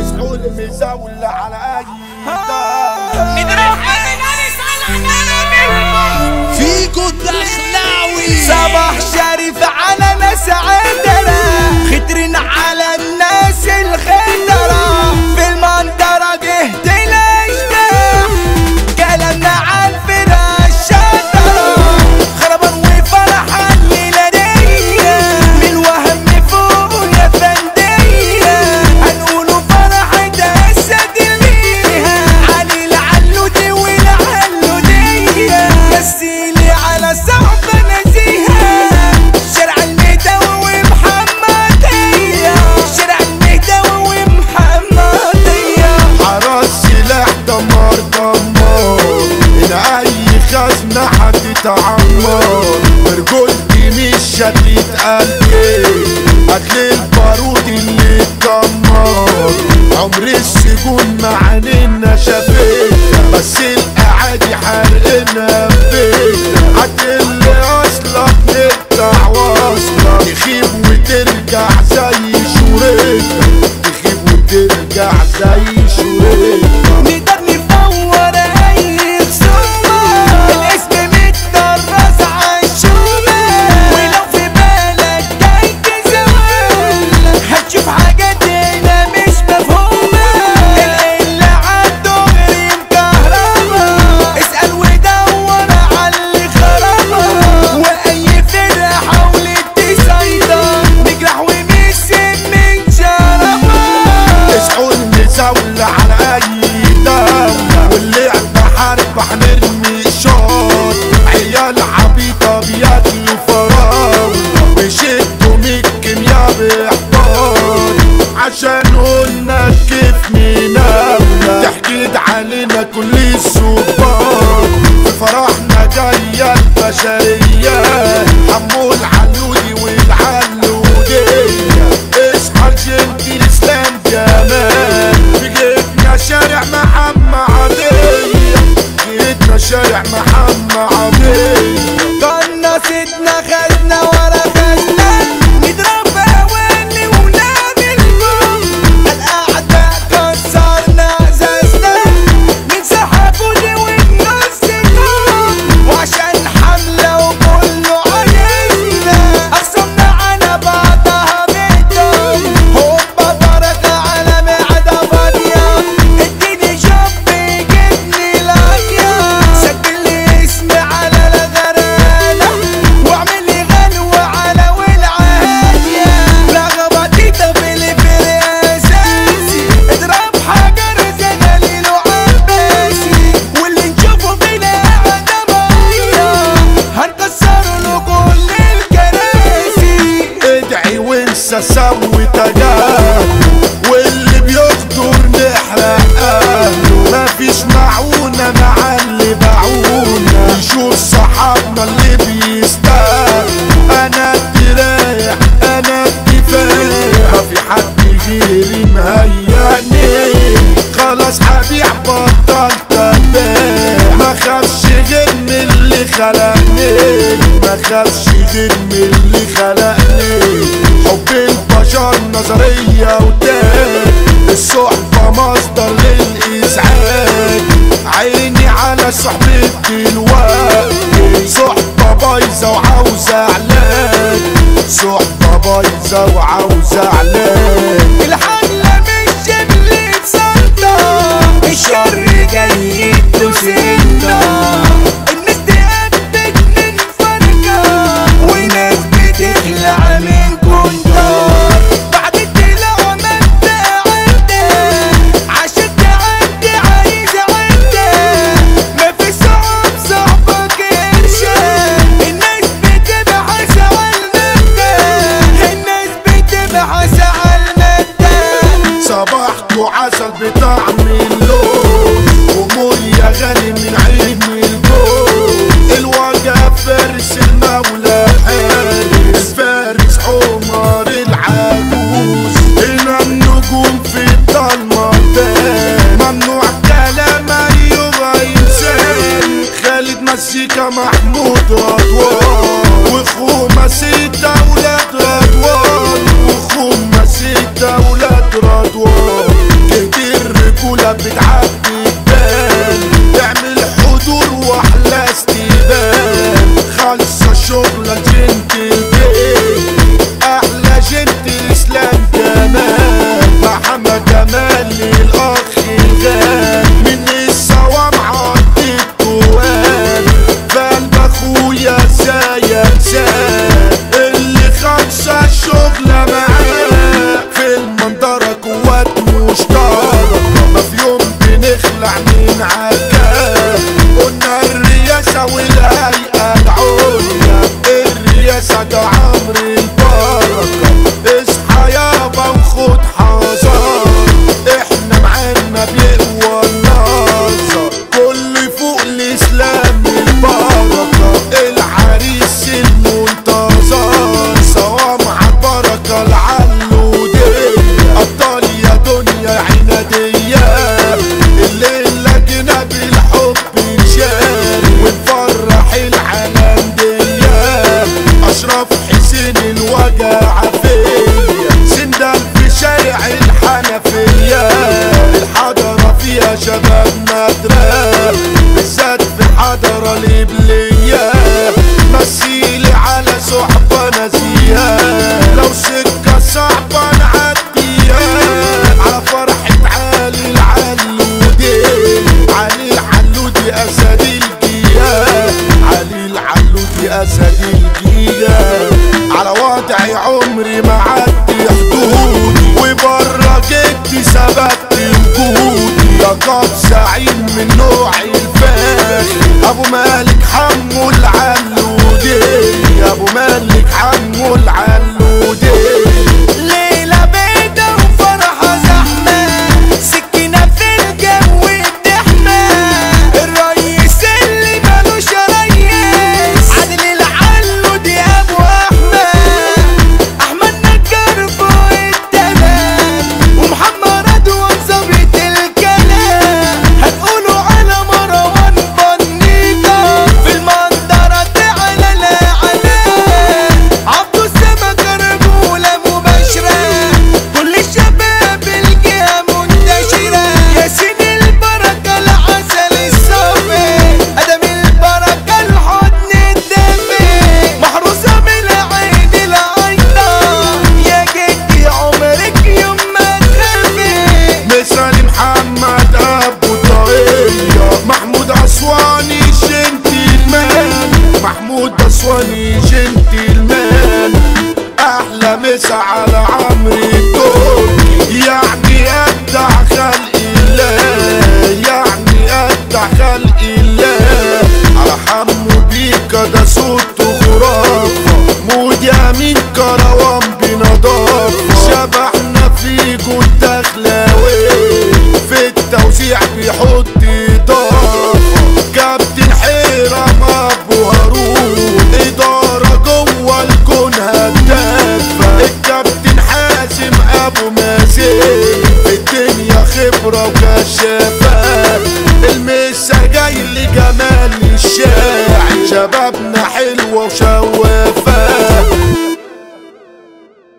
اسحول مزاول على اي فيكو الدخلاوي صباح شريف على ناس عندنا خطرين على الناس الخطرة في المنطرة جهد الاشباح كلامنا عن فرق الشطرة خربان وفرحة الميلادية من وهم فوق يا فندية هنقولوا فرحة أسد بيها علي العلودي والعلودية مثيلي على صعب نزيها شارع الميداوي ومحمدية شارع الميداوي ومحمدية حراس سلاح دمار دمار هنا اي خزنة هتتعمر برجولتي مش شديد قلبي هتلاقي البارود اللي اتدمر عمر السجون معانينا شافتها بس الاعادي حرقنا بيتها هتقل اصلك نقطع واصلك تخيب وترجع زي شورتها تخيب وترجع زي شورتها نقدر نفور اي خصومة الاسم متدرس عالشومة ولو في بالك جاي تزول هتشوف حاجات هنا مش مفهومة اللي عالدغري مكهربة اسأل ودور عاللي خربها واي فرقة حاولت تسيطر نجرح ومسك من شرفها اسحول مزاول على اي دولة واللعب حرب هنرمي شوط عيال عبيطة بياكلوا فراولة بيشدوا من الكيمياء باحباط عشان قلنا كيف مناولة تحكيد علينا كل السباط في فرحنا جاية البشرية حمو العلودي والعلودية اصحى الجنتي الاسلام جمال في جيتنا شارع محمد عادية جيتنا شارع محمد عادية قناصتنا خزنة ورا خزنة نضرب أواني ونعمل بوم الأعداء كسرنا أساسنا ننسحب وننص النوم وعشان حملة وكله عايزنا أخصمنا على بعضها بيتهم هوبا بركة على معدة فاضية اديني شوب جبني لاكية سجل لي اسمي على الغرانة واعمل لي غنوة على والعالية رغبتي طفل في اساسي اضرب حجر زي دليل عباسي واللي نشوفه فينا عدمية هنكسر له كل الكراسي ادعي وانسى سوي تجاهل واللي بيقدر نحرق اهله مفيش معونة مع اللي باعونا نشوف صحابنا اللي بيستاهل انا الدراع انا الدفاع ما في حد غيري مهيأني خلاص هبيع بطلت ابيع ما خافش غير من اللي خلقني ما خافش غير من اللي خلقني حب البشر نظرية وتاني الصحبة مصدر للإزعاج عيني على صحبة دلوقتي صحبة بايظة وعاوزة علاج صحبة بايظة وعاوزة علاج الحملة مش شبل سلطة الشر جاي يدوسنا الناس تقبت من فرقة وناس بتخلع من كنتر بعد الطلوع ما انت عدى عشان تعدي عايز عدى ما في صعب صعبك ارشاد الناس بتبحث على المادة الناس بتبحث على المادة صباحكو عسل بطعم اللوز ومر يا غالي من عين الجوز الوجع فارس المولى حارس فارس عمر العجوز هنا النجوم في الضلمة تان ممنوع كلام ايوه انسان خالد مسيكا محمود رضوان واخوه مسيت اولاد رضوان واخوه مسيت اولاد رضوان الدنيا بتعدي تبان تعمل حضور واحلى استبان خالصة شغلة جنت البيت احلى جنت اسلام جمال محمد جمال الاخ الغال من الصوام عدي التوال فقلب اخويا زيك زاد اللي خلصة الشغلة معاه في المنظرة قوات مشتركة ما في يوم بنخلع من عكاه قلنا الرئاسة والهيئة العليا الرئاسة ده عمرو البركة اصحى يابا وخد حذر احنا معانا بيقوى النظر كل فوق الاسلام البركة العريس المنتظر صوامع البركة العلودية ابطال يا دنيا عنادية الليلة جينا بالحب نشاري ونفرح العالم ديا اشرف حسين الوجع فيا سندل في شارع الحنفية الحضرة فيها شباب مدرسة بالذات في الحضرة الإبلية مثيلي على صحبة نزيهة لو سكة صعبة نعديها على فرحة علي العلودي علي العلودي أسد الجيال علي العلودي أسد الجيال على وضعي عمري ما عدي حدودي وبره جدي ثبت وجودي لقب زعيم من نوعي الفاخر ابو مالك حمو العلودي ابو مالك حمو العلودي ليلة بيضة وفرحة زحمة سكينة في الجو بتحمى الريس اللي مالوش ريس عادل العلو دي ابو احمد احمد نجار فوق التمام ومحمد رضوان ظابط الكلام هنقوله على مروان بنيطة في المنظرة تعالى لا عليه عبدو السمك رجولة مباشرة كل الشباب الجهة منتشرة ياسين البركة العسل الصافي أدم البركة الحضن الدافي محروسة من العين العيطة يا جدي عمرك يوم ما تخافي مثال محمد ابو طاقية محمود اسواني جنتلمان محمود اسواني جنتلمان احلى مسا على عمرو التركي يعني ابدع خلق الله يعني ابدع خلق الله على حمو بيكا ده صوته خرافة مود يمين كروان بنضافة شبحنا في جود دخلاوي في التوزيع بيحط اضافة كابتن حيرم ابو هارون ادارة جوه الكون هدافة الكابتن حازم ابو مازن في الدنيا خبرة وكشافة المسا جاي لجمال الشاعر شبابنا حلوة وشوافة